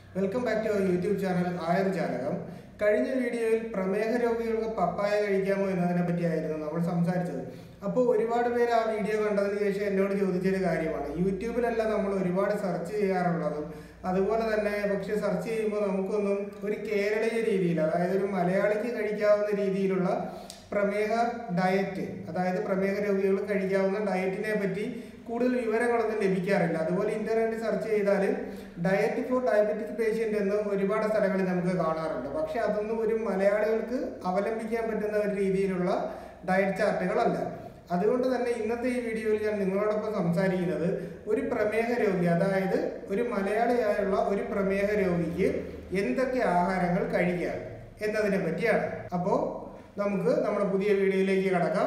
welcome back to our YouTube channel Ayurjalakam കഴിഞ്ഞ വീഡിയോയിൽ പ്രമേഹ രോഗികൾക്ക് പപ്പായ കഴിക്കാമോ എന്നതിനെ പറ്റിയായിരുന്നു നമ്മൾ സംസാരിച്ചത് അപ്പോൾ ഒരുപാട് പേര് ആ വീഡിയോ കണ്ടതിന് ശേഷം എന്നോട് ചോദിച്ചൊരു കാര്യമാണ് യൂട്യൂബിലല്ല നമ്മൾ ഒരുപാട് സെർച്ച് ചെയ്യാറുള്ളതും അതുപോലെ തന്നെ പക്ഷെ സെർച്ച് ചെയ്യുമ്പോൾ നമുക്കൊന്നും ഒരു കേരളീയ രീതിയിൽ അതായത് ഒരു മലയാളിക്ക് കഴിക്കാവുന്ന രീതിയിലുള്ള പ്രമേഹ ഡയറ്റ് അതായത് പ്രമേഹ രോഗികൾ കഴിക്കാവുന്ന ഡയറ്റിനെ പറ്റി കൂടുതൽ വിവരങ്ങളൊന്നും ലഭിക്കാറില്ല അതുപോലെ ഇന്റർനെറ്റ് സെർച്ച് ചെയ്താൽ ഡയറ്റ് ഫോർ ഡയബറ്റിക് പേഷ്യൻ്റ് എന്ന് ഒരുപാട് സ്ഥലങ്ങളിൽ നമുക്ക് കാണാറുണ്ട് പക്ഷെ അതൊന്നും ഒരു മലയാളികൾക്ക് അവലംബിക്കാൻ പറ്റുന്ന ഒരു രീതിയിലുള്ള ഡയറ്റ് ചാർട്ടുകളല്ല അതുകൊണ്ട് തന്നെ ഇന്നത്തെ ഈ വീഡിയോയിൽ ഞാൻ നിങ്ങളോടൊപ്പം സംസാരിക്കുന്നത് ഒരു പ്രമേഹ രോഗി അതായത് ഒരു മലയാളിയായുള്ള ഒരു പ്രമേഹ രോഗിക്ക് എന്തൊക്കെ ആഹാരങ്ങൾ കഴിക്കാം എന്നതിനെ പറ്റിയാണ് അപ്പോൾ നമുക്ക് നമ്മുടെ പുതിയ വീഡിയോയിലേക്ക് കടക്കാം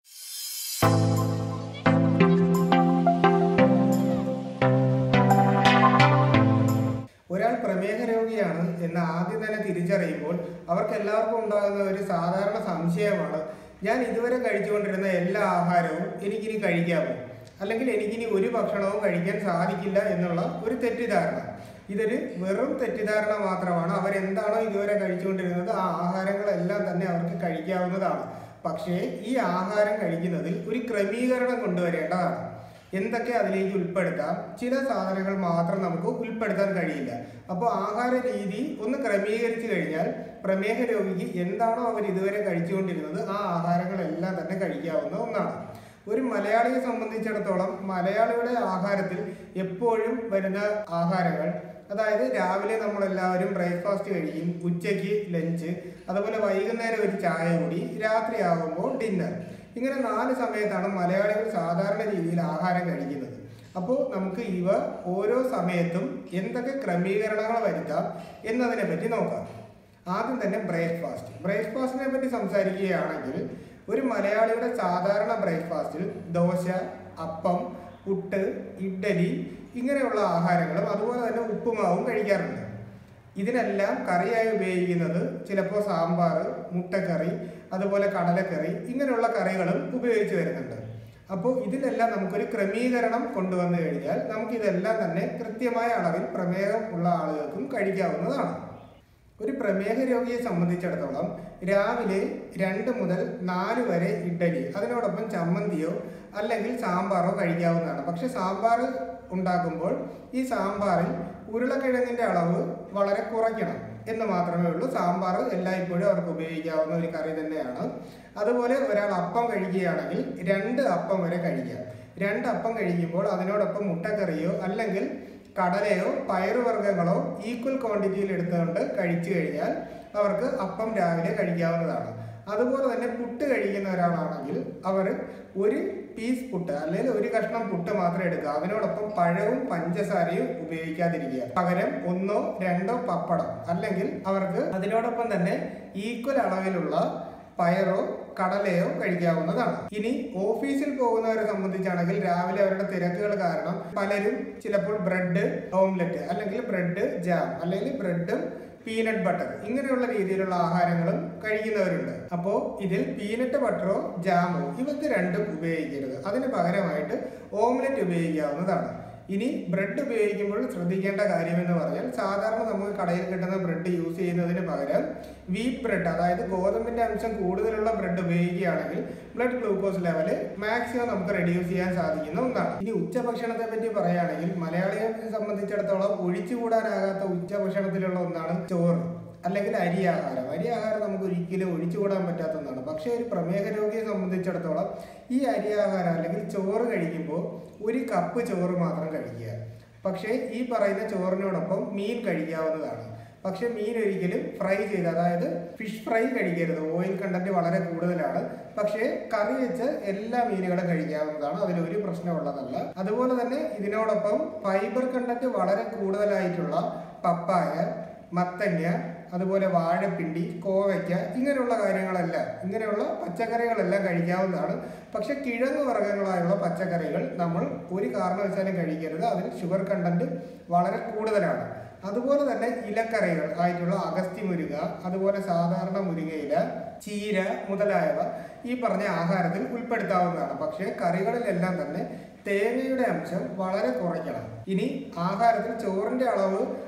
ഒരാൾ പ്രമേഹ രോഗിയാണ് എന്ന് ആദ്യം തന്നെ തിരിച്ചറിയുമ്പോൾ അവർക്ക് എല്ലാവർക്കും ഉണ്ടാകുന്ന ഒരു സാധാരണ സംശയമാണ് ഞാൻ ഇതുവരെ കഴിച്ചുകൊണ്ടിരുന്ന എല്ലാ ആഹാരവും എനിക്കിനി കഴിക്കാമോ അല്ലെങ്കിൽ എനിക്കിനി ഒരു ഭക്ഷണവും കഴിക്കാൻ സാധിക്കില്ല എന്നുള്ള ഒരു തെറ്റിദ്ധാരണ ഇതൊരു വെറും തെറ്റിദ്ധാരണ മാത്രമാണ് അവരെന്താണോ ഇതുവരെ കഴിച്ചുകൊണ്ടിരുന്നത് ആ ആഹാരങ്ങളെല്ലാം തന്നെ അവർക്ക് കഴിക്കാവുന്നതാണ് പക്ഷേ ഈ ആഹാരം കഴിക്കുന്നതിൽ ഒരു ക്രമീകരണം കൊണ്ടുവരേണ്ടതാണ് എന്തൊക്കെ അതിലേക്ക് ഉൾപ്പെടുത്താം ചില സാധനങ്ങൾ മാത്രം നമുക്ക് ഉൾപ്പെടുത്താൻ കഴിയില്ല അപ്പോൾ ആഹാര രീതി ഒന്ന് ക്രമീകരിച്ചു കഴിഞ്ഞാൽ പ്രമേഹ രോഗിക്ക് എന്താണോ അവർ ഇതുവരെ കഴിച്ചുകൊണ്ടിരുന്നത് ആ ആഹാരങ്ങളെല്ലാം തന്നെ കഴിക്കാവുന്ന ഒന്നാണ് ഒരു മലയാളിയെ സംബന്ധിച്ചിടത്തോളം മലയാളിയുടെ ആഹാരത്തിൽ എപ്പോഴും വരുന്ന ആഹാരങ്ങൾ അതായത് രാവിലെ നമ്മളെല്ലാവരും ബ്രേക്ക്ഫാസ്റ്റ് കഴിക്കും ഉച്ചയ്ക്ക് ലഞ്ച് അതുപോലെ വൈകുന്നേരം ഒരു ചായ കൂടി രാത്രിയാകുമ്പോൾ ഡിന്നർ ഇങ്ങനെ നാല് സമയത്താണ് മലയാളികൾ സാധാരണ രീതിയിൽ ആഹാരം കഴിക്കുന്നത് അപ്പോൾ നമുക്ക് ഇവ ഓരോ സമയത്തും എന്തൊക്കെ ക്രമീകരണങ്ങൾ വരുത്താം എന്നതിനെ പറ്റി നോക്കാം ആദ്യം തന്നെ ബ്രേക്ക്ഫാസ്റ്റ് ബ്രേക്ക്ഫാസ്റ്റിനെ പറ്റി സംസാരിക്കുകയാണെങ്കിൽ ഒരു മലയാളിയുടെ സാധാരണ ബ്രേക്ക്ഫാസ്റ്റിൽ ദോശ അപ്പം പുട്ട് ഇഡ്ഡലി ഇങ്ങനെയുള്ള ആഹാരങ്ങളും അതുപോലെ തന്നെ ഉപ്പുമാവും കഴിക്കാറുണ്ട് ഇതിനെല്ലാം കറിയായി ഉപയോഗിക്കുന്നത് ചിലപ്പോൾ സാമ്പാർ മുട്ടക്കറി അതുപോലെ കടലക്കറി ഇങ്ങനെയുള്ള കറികളും ഉപയോഗിച്ച് വരുന്നുണ്ട് അപ്പോൾ ഇതിലെല്ലാം നമുക്കൊരു ക്രമീകരണം കൊണ്ടുവന്നു കഴിഞ്ഞാൽ നമുക്കിതെല്ലാം തന്നെ കൃത്യമായ അളവിൽ പ്രമേഹം ഉള്ള ആളുകൾക്കും കഴിക്കാവുന്നതാണ് ഒരു പ്രമേഹ രോഗിയെ സംബന്ധിച്ചിടത്തോളം രാവിലെ രണ്ട് മുതൽ നാല് വരെ ഇഡ്ഡലി അതിനോടൊപ്പം ചമ്മന്തിയോ അല്ലെങ്കിൽ സാമ്പാറോ കഴിക്കാവുന്നതാണ് പക്ഷെ സാമ്പാർ ഉണ്ടാക്കുമ്പോൾ ഈ സാമ്പാറിൽ ഉരുളക്കിഴങ്ങിൻ്റെ അളവ് വളരെ കുറയ്ക്കണം എന്ന് മാത്രമേ ഉള്ളൂ സാമ്പാർ എല്ലായ്പ്പോഴും അവർക്ക് ഉപയോഗിക്കാവുന്ന ഒരു കറി തന്നെയാണ് അതുപോലെ ഒരാൾ അപ്പം കഴിക്കുകയാണെങ്കിൽ രണ്ട് അപ്പം വരെ കഴിക്കാം രണ്ട് അപ്പം കഴിക്കുമ്പോൾ അതിനോടൊപ്പം മുട്ടക്കറിയോ അല്ലെങ്കിൽ കടലയോ പയറുവർഗ്ഗങ്ങളോ ഈക്വൽ ക്വാണ്ടിറ്റിയിൽ എടുത്തുകൊണ്ട് കഴിച്ചു കഴിഞ്ഞാൽ അവർക്ക് അപ്പം രാവിലെ കഴിക്കാവുന്നതാണ് അതുപോലെ തന്നെ പുട്ട് കഴിക്കുന്ന ഒരാളാണെങ്കിൽ അവർ ഒരു പീസ് പുട്ട് അല്ലെങ്കിൽ ഒരു കഷ്ണം പുട്ട് മാത്രം എടുക്കുക അതിനോടൊപ്പം പഴവും പഞ്ചസാരയും ഉപയോഗിക്കാതിരിക്കുക പകരം ഒന്നോ രണ്ടോ പപ്പടം അല്ലെങ്കിൽ അവർക്ക് അതിനോടൊപ്പം തന്നെ ഈക്വൽ അളവിലുള്ള പയറോ കടലയോ കഴിക്കാവുന്നതാണ് ഇനി ഓഫീസിൽ പോകുന്നവരെ സംബന്ധിച്ചാണെങ്കിൽ രാവിലെ അവരുടെ തിരക്കുകൾ കാരണം പലരും ചിലപ്പോൾ ബ്രെഡ് ഓംലെറ്റ് അല്ലെങ്കിൽ ബ്രെഡ് ജാം അല്ലെങ്കിൽ ബ്രെഡും പീനട്ട് ബട്ടർ ഇങ്ങനെയുള്ള രീതിയിലുള്ള ആഹാരങ്ങളും കഴിക്കുന്നവരുണ്ട് അപ്പോൾ ഇതിൽ പീനട്ട് ബട്ടറോ ജാമോ ഇവക്ക് രണ്ടും ഉപയോഗിക്കരുത് അതിന് പകരമായിട്ട് ഓംലെറ്റ് ഉപയോഗിക്കാവുന്നതാണ് ഇനി ബ്രെഡ് ഉപയോഗിക്കുമ്പോൾ ശ്രദ്ധിക്കേണ്ട കാര്യമെന്ന് പറഞ്ഞാൽ സാധാരണ നമുക്ക് കടയിൽ കിട്ടുന്ന ബ്രെഡ് യൂസ് ചെയ്യുന്നതിന് പകരം വീറ്റ് ബ്രെഡ് അതായത് ഗോതമ്പിന്റെ അംശം കൂടുതലുള്ള ബ്രെഡ് ഉപയോഗിക്കുകയാണെങ്കിൽ ബ്ലഡ് ഗ്ലൂക്കോസ് ലെവൽ മാക്സിമം നമുക്ക് റെഡ്യൂസ് ചെയ്യാൻ സാധിക്കുന്ന ഒന്നാണ് ഇനി ഉച്ചഭക്ഷണത്തെ പറ്റി പറയുകയാണെങ്കിൽ മലയാളിയെ സംബന്ധിച്ചിടത്തോളം ഒഴിച്ചുകൂടാനാകാത്ത ഉച്ചഭക്ഷണത്തിലുള്ള ഒന്നാണ് ചോറ് അല്ലെങ്കിൽ അരി ആഹാരം അരി ആഹാരം നമുക്ക് ഒരിക്കലും ഒഴിച്ചുകൂടാൻ പറ്റാത്ത ഒന്നാണ് പക്ഷേ ഒരു പ്രമേഹ രോഗിയെ സംബന്ധിച്ചിടത്തോളം ഈ അരി ആഹാരം അല്ലെങ്കിൽ ചോറ് കഴിക്കുമ്പോൾ ഒരു കപ്പ് ചോറ് മാത്രം കഴിക്കുക പക്ഷേ ഈ പറയുന്ന ചോറിനോടൊപ്പം മീൻ കഴിക്കാവുന്നതാണ് പക്ഷെ മീൻ ഒരിക്കലും ഫ്രൈ ചെയ്ത് അതായത് ഫിഷ് ഫ്രൈ കഴിക്കരുത് ഓയിൽ കണ്ടന്റ് വളരെ കൂടുതലാണ് പക്ഷേ കറി വെച്ച് എല്ലാ മീനുകളും കഴിക്കാവുന്നതാണ് അതിലൊരു പ്രശ്നമുള്ളതല്ല അതുപോലെ തന്നെ ഇതിനോടൊപ്പം ഫൈബർ കണ്ടന്റ് വളരെ കൂടുതലായിട്ടുള്ള പപ്പായ മത്തങ്ങ അതുപോലെ വാഴപ്പിണ്ടി കോവയ്ക്ക ഇങ്ങനെയുള്ള കാര്യങ്ങളെല്ലാം ഇങ്ങനെയുള്ള പച്ചക്കറികളെല്ലാം കഴിക്കാവുന്നതാണ് പക്ഷെ കിഴങ്ങ് വർഗ്ഗങ്ങളായുള്ള പച്ചക്കറികൾ നമ്മൾ ഒരു കാരണവശാലും കഴിക്കരുത് അതിൽ ഷുഗർ കണ്ടന്റ് വളരെ കൂടുതലാണ് അതുപോലെ തന്നെ ഇലക്കറികൾ ആയിട്ടുള്ള അഗസ്തി മുരുക അതുപോലെ സാധാരണ മുരിങ്ങയില ചീര മുതലായവ ഈ പറഞ്ഞ ആഹാരത്തിൽ ഉൾപ്പെടുത്താവുന്നതാണ് പക്ഷേ കറികളിലെല്ലാം തന്നെ തേങ്ങയുടെ അംശം വളരെ കുറയ്ക്കണം ഇനി ആഹാരത്തിൽ ചോറിന്റെ അളവ്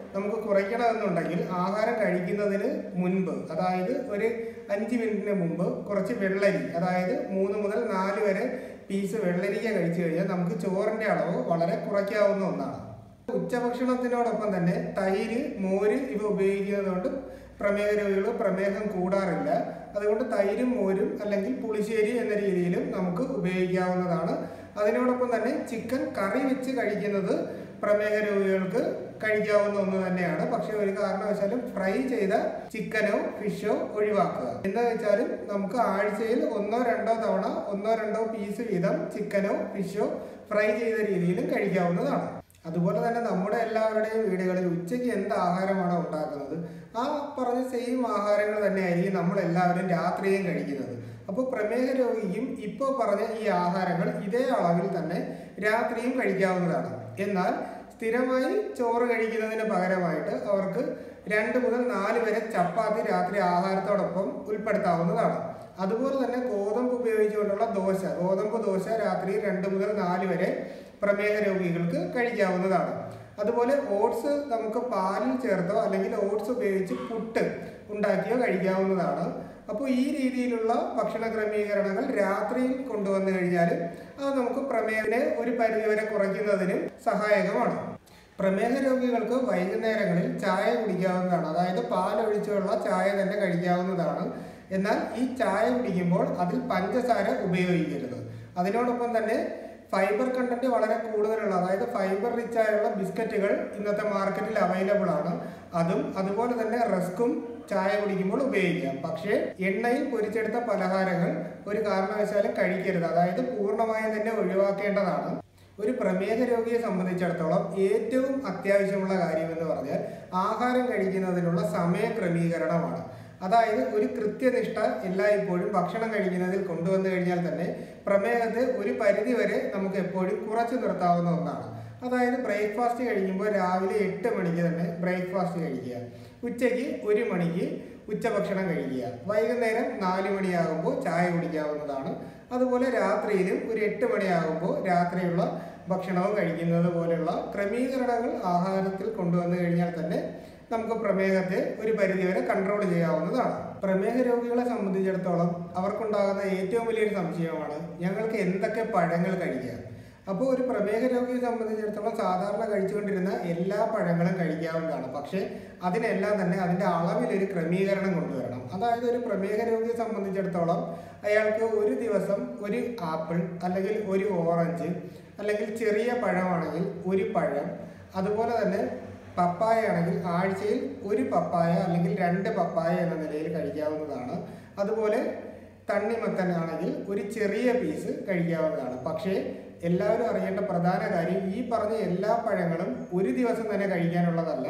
നമുക്ക് കുറയ്ക്കണമെന്നുണ്ടെങ്കിൽ ആഹാരം കഴിക്കുന്നതിന് മുൻപ് അതായത് ഒരു അഞ്ച് മിനിറ്റിന് മുമ്പ് കുറച്ച് വെള്ളരി അതായത് മൂന്ന് മുതൽ നാല് വരെ പീസ് വെള്ളരിക്ക കഴിച്ചു കഴിഞ്ഞാൽ നമുക്ക് ചോറിന്റെ അളവ് വളരെ കുറയ്ക്കാവുന്ന ഒന്നാണ് ഉച്ചഭക്ഷണത്തിനോടൊപ്പം തന്നെ തൈര് മോര് ഇവ ഉപയോഗിക്കുന്നത് കൊണ്ട് പ്രമേഹ രോഗികൾ പ്രമേഹം കൂടാറില്ല അതുകൊണ്ട് തൈരും മോരും അല്ലെങ്കിൽ പുളിശ്ശേരി എന്ന രീതിയിലും നമുക്ക് ഉപയോഗിക്കാവുന്നതാണ് അതിനോടൊപ്പം തന്നെ ചിക്കൻ കറി വെച്ച് കഴിക്കുന്നത് പ്രമേഹ രോഗികൾക്ക് കഴിക്കാവുന്ന ഒന്ന് തന്നെയാണ് പക്ഷെ ഒരു കാരണവശാലും ഫ്രൈ ചെയ്ത ചിക്കനോ ഫിഷോ ഒഴിവാക്കുക എന്താ വെച്ചാലും നമുക്ക് ആഴ്ചയിൽ ഒന്നോ രണ്ടോ തവണ ഒന്നോ രണ്ടോ പീസ് വീതം ചിക്കനോ ഫിഷോ ഫ്രൈ ചെയ്ത രീതിയിലും കഴിക്കാവുന്നതാണ് അതുപോലെ തന്നെ നമ്മുടെ എല്ലാവരുടെയും വീടുകളിൽ ഉച്ചയ്ക്ക് എന്ത് ആഹാരമാണോ ഉണ്ടാക്കുന്നത് ആ പറഞ്ഞ സെയിം ആഹാരങ്ങൾ തന്നെയായിരിക്കും നമ്മൾ എല്ലാവരും രാത്രിയും കഴിക്കുന്നത് അപ്പോൾ പ്രമേഹ രോഗിക്കും ഇപ്പോൾ പറഞ്ഞ ഈ ആഹാരങ്ങൾ ഇതേ അളവിൽ തന്നെ രാത്രിയും കഴിക്കാവുന്നതാണ് എന്നാൽ സ്ഥിരമായി ചോറ് കഴിക്കുന്നതിന് പകരമായിട്ട് അവർക്ക് രണ്ട് മുതൽ നാല് വരെ ചപ്പാത്തി രാത്രി ആഹാരത്തോടൊപ്പം ഉൾപ്പെടുത്താവുന്നതാണ് അതുപോലെ തന്നെ ഗോതമ്പ് ഉപയോഗിച്ചുകൊണ്ടുള്ള ദോശ ഗോതമ്പ് ദോശ രാത്രി രണ്ട് മുതൽ നാല് വരെ പ്രമേഹ രോഗികൾക്ക് കഴിക്കാവുന്നതാണ് അതുപോലെ ഓട്സ് നമുക്ക് പാലിൽ ചേർത്തോ അല്ലെങ്കിൽ ഓട്സ് ഉപയോഗിച്ച് പുട്ട് ഉണ്ടാക്കിയോ കഴിക്കാവുന്നതാണ് അപ്പോൾ ഈ രീതിയിലുള്ള ഭക്ഷണ ക്രമീകരണങ്ങൾ രാത്രിയിൽ കൊണ്ടുവന്നു കഴിഞ്ഞാൽ അത് നമുക്ക് പ്രമേഹത്തിനെ ഒരു പരിധിവരെ കുറയ്ക്കുന്നതിനും സഹായകമാണ് പ്രമേഹ രോഗികൾക്ക് വൈകുന്നേരങ്ങളിൽ ചായ കുടിക്കാവുന്നതാണ് അതായത് പാലൊഴിച്ചുള്ള ചായ തന്നെ കഴിക്കാവുന്നതാണ് എന്നാൽ ഈ ചായ കുടിക്കുമ്പോൾ അതിൽ പഞ്ചസാര ഉപയോഗിക്കരുത് അതിനോടൊപ്പം തന്നെ ഫൈബർ കണ്ടന്റ് വളരെ കൂടുതലുള്ള അതായത് ഫൈബർ റിച്ച് ആയുള്ള ബിസ്ക്കറ്റുകൾ ഇന്നത്തെ മാർക്കറ്റിൽ അവൈലബിൾ ആണ് അതും അതുപോലെ തന്നെ റസ്ക്കും ചായ കുടിക്കുമ്പോൾ ഉപയോഗിക്കാം പക്ഷേ എണ്ണയിൽ പൊരിച്ചെടുത്ത പലഹാരങ്ങൾ ഒരു കാരണവശാലും കഴിക്കരുത് അതായത് പൂർണ്ണമായും തന്നെ ഒഴിവാക്കേണ്ടതാണ് ഒരു പ്രമേഹ രോഗിയെ സംബന്ധിച്ചിടത്തോളം ഏറ്റവും അത്യാവശ്യമുള്ള കാര്യം എന്ന് പറഞ്ഞാൽ ആഹാരം കഴിക്കുന്നതിനുള്ള സമയ ക്രമീകരണമാണ് അതായത് ഒരു കൃത്യനിഷ്ഠ എല്ലായ്പ്പോഴും ഭക്ഷണം കഴിക്കുന്നതിൽ കൊണ്ടുവന്നു കഴിഞ്ഞാൽ തന്നെ പ്രമേഹത്തെ ഒരു പരിധി വരെ നമുക്ക് എപ്പോഴും കുറച്ച് നിർത്താവുന്ന ഒന്നാണ് അതായത് ബ്രേക്ക്ഫാസ്റ്റ് കഴിക്കുമ്പോൾ രാവിലെ എട്ട് മണിക്ക് തന്നെ ബ്രേക്ക്ഫാസ്റ്റ് കഴിക്കുക ഉച്ചയ്ക്ക് ഒരു മണിക്ക് ഉച്ചഭക്ഷണം കഴിക്കുക വൈകുന്നേരം നാല് മണിയാകുമ്പോൾ ചായ കുടിക്കാവുന്നതാണ് അതുപോലെ രാത്രിയിലും ഒരു എട്ട് മണിയാകുമ്പോൾ രാത്രിയുള്ള ഭക്ഷണവും കഴിക്കുന്നത് പോലെയുള്ള ക്രമീകരണങ്ങൾ ആഹാരത്തിൽ കൊണ്ടുവന്നു കഴിഞ്ഞാൽ തന്നെ നമുക്ക് പ്രമേഹത്തെ ഒരു പരിധിവരെ കൺട്രോൾ ചെയ്യാവുന്നതാണ് പ്രമേഹ രോഗികളെ സംബന്ധിച്ചിടത്തോളം അവർക്കുണ്ടാകുന്ന ഏറ്റവും വലിയൊരു സംശയമാണ് ഞങ്ങൾക്ക് എന്തൊക്കെ പഴങ്ങൾ കഴിക്കാം അപ്പോൾ ഒരു പ്രമേഹ രോഗിയെ സംബന്ധിച്ചിടത്തോളം സാധാരണ കഴിച്ചുകൊണ്ടിരുന്ന എല്ലാ പഴങ്ങളും കഴിക്കാവുന്നതാണ് പക്ഷേ അതിനെല്ലാം തന്നെ അതിൻ്റെ അളവിലൊരു ക്രമീകരണം കൊണ്ടുവരണം അതായത് ഒരു പ്രമേഹ രോഗിയെ സംബന്ധിച്ചിടത്തോളം അയാൾക്ക് ഒരു ദിവസം ഒരു ആപ്പിൾ അല്ലെങ്കിൽ ഒരു ഓറഞ്ച് അല്ലെങ്കിൽ ചെറിയ പഴമാണെങ്കിൽ ഒരു പഴം അതുപോലെ തന്നെ പപ്പായ ആണെങ്കിൽ ആഴ്ചയിൽ ഒരു പപ്പായ അല്ലെങ്കിൽ രണ്ട് പപ്പായ എന്ന നിലയിൽ കഴിക്കാവുന്നതാണ് അതുപോലെ തണ്ണിമത്തൻ ആണെങ്കിൽ ഒരു ചെറിയ പീസ് കഴിക്കാവുന്നതാണ് പക്ഷേ എല്ലാവരും അറിയേണ്ട പ്രധാന കാര്യം ഈ പറഞ്ഞ എല്ലാ പഴങ്ങളും ഒരു ദിവസം തന്നെ കഴിക്കാനുള്ളതല്ല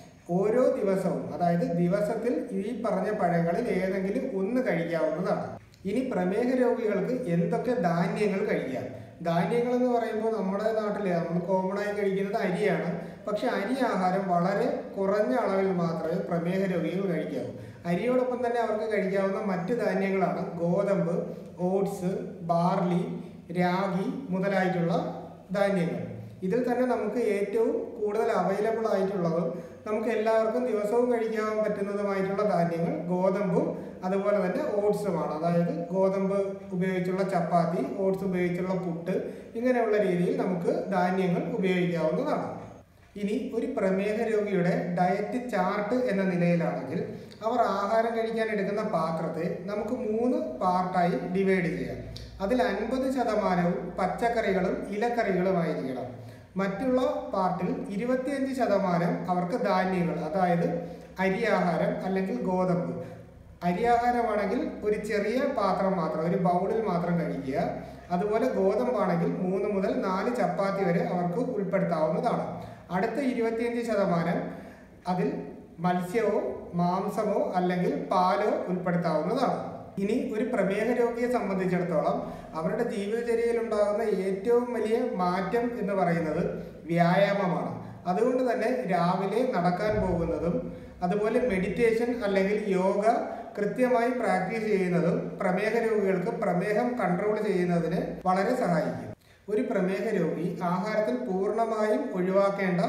ഓരോ ദിവസവും അതായത് ദിവസത്തിൽ ഈ പറഞ്ഞ പഴങ്ങളിൽ ഏതെങ്കിലും ഒന്ന് കഴിക്കാവുന്നതാണ് ഇനി പ്രമേഹ രോഗികൾക്ക് എന്തൊക്കെ ധാന്യങ്ങൾ കഴിക്കാം ധാന്യങ്ങൾ എന്ന് പറയുമ്പോൾ നമ്മുടെ നാട്ടിൽ നമ്മൾ കോമൺ ആയി കഴിക്കുന്നത് അരിയാണ് പക്ഷെ അരി ആഹാരം വളരെ കുറഞ്ഞ അളവിൽ മാത്രമേ പ്രമേഹ രോഗികൾ കഴിക്കാവൂ അരിയോടൊപ്പം തന്നെ അവർക്ക് കഴിക്കാവുന്ന മറ്റ് ധാന്യങ്ങളാണ് ഗോതമ്പ് ഓട്സ് ബാർലി രാഗി മുതലായിട്ടുള്ള ധാന്യങ്ങൾ ഇതിൽ തന്നെ നമുക്ക് ഏറ്റവും കൂടുതൽ അവൈലബിൾ ആയിട്ടുള്ളതും നമുക്ക് എല്ലാവർക്കും ദിവസവും കഴിക്കാൻ പറ്റുന്നതുമായിട്ടുള്ള ധാന്യങ്ങൾ ഗോതമ്പും അതുപോലെ തന്നെ ഓട്സുമാണ് അതായത് ഗോതമ്പ് ഉപയോഗിച്ചുള്ള ചപ്പാത്തി ഓട്സ് ഉപയോഗിച്ചുള്ള പുട്ട് ഇങ്ങനെയുള്ള രീതിയിൽ നമുക്ക് ധാന്യങ്ങൾ ഉപയോഗിക്കാവുന്നതാണ് ഇനി ഒരു പ്രമേഹ രോഗിയുടെ ഡയറ്റ് ചാർട്ട് എന്ന നിലയിലാണെങ്കിൽ അവർ ആഹാരം കഴിക്കാൻ എടുക്കുന്ന പാത്രത്തെ നമുക്ക് മൂന്ന് പാർട്ടായി ഡിവൈഡ് ചെയ്യാം അതിൽ അൻപത് ശതമാനവും പച്ചക്കറികളും ഇലക്കറികളുമായിരിക്കണം മറ്റുള്ള പാർട്ടിൽ ഇരുപത്തിയഞ്ച് ശതമാനം അവർക്ക് ധാന്യങ്ങൾ അതായത് അരി ആഹാരം അല്ലെങ്കിൽ ഗോതമ്പ് അരി ആഹാരമാണെങ്കിൽ ഒരു ചെറിയ പാത്രം മാത്രം ഒരു ബൗളിൽ മാത്രം കഴിക്കുക അതുപോലെ ഗോതമ്പാണെങ്കിൽ മൂന്ന് മുതൽ നാല് ചപ്പാത്തി വരെ അവർക്ക് ഉൾപ്പെടുത്താവുന്നതാണ് അടുത്ത ഇരുപത്തിയഞ്ച് ശതമാനം അതിൽ മത്സ്യമോ മാംസമോ അല്ലെങ്കിൽ പാലോ ഉൾപ്പെടുത്താവുന്നതാണ് ഇനി ഒരു പ്രമേഹ രോഗിയെ സംബന്ധിച്ചിടത്തോളം അവരുടെ ജീവിതചര്യയിൽ ഉണ്ടാകുന്ന ഏറ്റവും വലിയ മാറ്റം എന്ന് പറയുന്നത് വ്യായാമമാണ് അതുകൊണ്ട് തന്നെ രാവിലെ നടക്കാൻ പോകുന്നതും അതുപോലെ മെഡിറ്റേഷൻ അല്ലെങ്കിൽ യോഗ കൃത്യമായി പ്രാക്ടീസ് ചെയ്യുന്നതും പ്രമേഹ രോഗികൾക്ക് പ്രമേഹം കൺട്രോൾ ചെയ്യുന്നതിന് വളരെ സഹായിക്കും ഒരു പ്രമേഹ രോഗി ആഹാരത്തിൽ പൂർണ്ണമായും ഒഴിവാക്കേണ്ട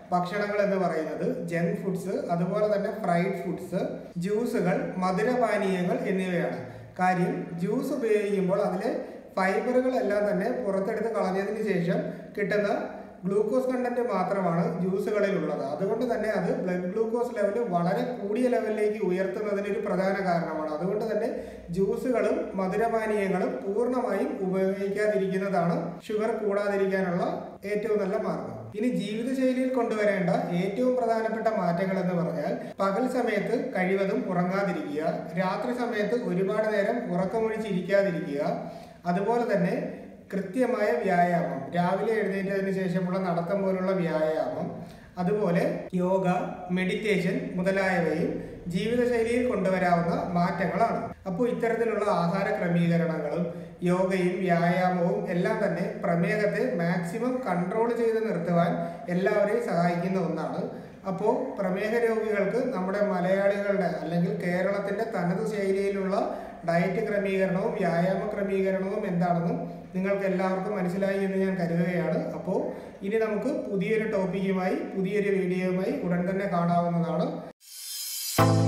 ഭക്ഷണങ്ങൾ എന്ന് പറയുന്നത് ജങ്ക് ഫുഡ്സ് അതുപോലെ തന്നെ ഫ്രൈഡ് ഫുഡ്സ് ജ്യൂസുകൾ മധുരപാനീയങ്ങൾ എന്നിവയാണ് കാര്യം ജ്യൂസ് ഉപയോഗിക്കുമ്പോൾ അതിലെ ഫൈബറുകളെല്ലാം തന്നെ പുറത്തെടുത്ത് കളഞ്ഞതിന് ശേഷം കിട്ടുന്ന ഗ്ലൂക്കോസ് കണ്ടന്റ് മാത്രമാണ് ജ്യൂസുകളിൽ ഉള്ളത് അതുകൊണ്ട് തന്നെ അത് ബ്ലഡ് ഗ്ലൂക്കോസ് ലെവൽ വളരെ കൂടിയ ലെവലിലേക്ക് ഉയർത്തുന്നതിന് ഒരു പ്രധാന കാരണമാണ് അതുകൊണ്ട് തന്നെ ജ്യൂസുകളും മധുരപാനീയങ്ങളും പൂർണ്ണമായും ഉപയോഗിക്കാതിരിക്കുന്നതാണ് ഷുഗർ കൂടാതിരിക്കാനുള്ള ഏറ്റവും നല്ല മാർഗം ഇനി ജീവിതശൈലിയിൽ കൊണ്ടുവരേണ്ട ഏറ്റവും പ്രധാനപ്പെട്ട മാറ്റങ്ങൾ എന്ന് പറഞ്ഞാൽ പകൽ സമയത്ത് കഴിവതും ഉറങ്ങാതിരിക്കുക രാത്രി സമയത്ത് ഒരുപാട് നേരം ഉറക്കമൊഴിച്ചിരിക്കാതിരിക്കുക അതുപോലെ തന്നെ കൃത്യമായ വ്യായാമം രാവിലെ എഴുന്നേറ്റതിന് ശേഷമുള്ള നടത്തം പോലുള്ള വ്യായാമം അതുപോലെ യോഗ മെഡിറ്റേഷൻ മുതലായവയും ജീവിതശൈലിയിൽ കൊണ്ടുവരാവുന്ന മാറ്റങ്ങളാണ് അപ്പോൾ ഇത്തരത്തിലുള്ള ആഹാര ക്രമീകരണങ്ങളും യോഗയും വ്യായാമവും എല്ലാം തന്നെ പ്രമേഹത്തെ മാക്സിമം കൺട്രോൾ ചെയ്ത് നിർത്തുവാൻ എല്ലാവരെയും സഹായിക്കുന്ന ഒന്നാണ് അപ്പോൾ പ്രമേഹ രോഗികൾക്ക് നമ്മുടെ മലയാളികളുടെ അല്ലെങ്കിൽ കേരളത്തിന്റെ തനത് ശൈലിയിലുള്ള ഡയറ്റ് ക്രമീകരണവും വ്യായാമ ക്രമീകരണവും എന്താണെന്നും നിങ്ങൾക്ക് എല്ലാവർക്കും മനസ്സിലായി എന്ന് ഞാൻ കരുതുകയാണ് അപ്പോൾ ഇനി നമുക്ക് പുതിയൊരു ടോപ്പിക്കുമായി പുതിയൊരു വീഡിയോയുമായി ഉടൻ തന്നെ കാണാവുന്നതാണ്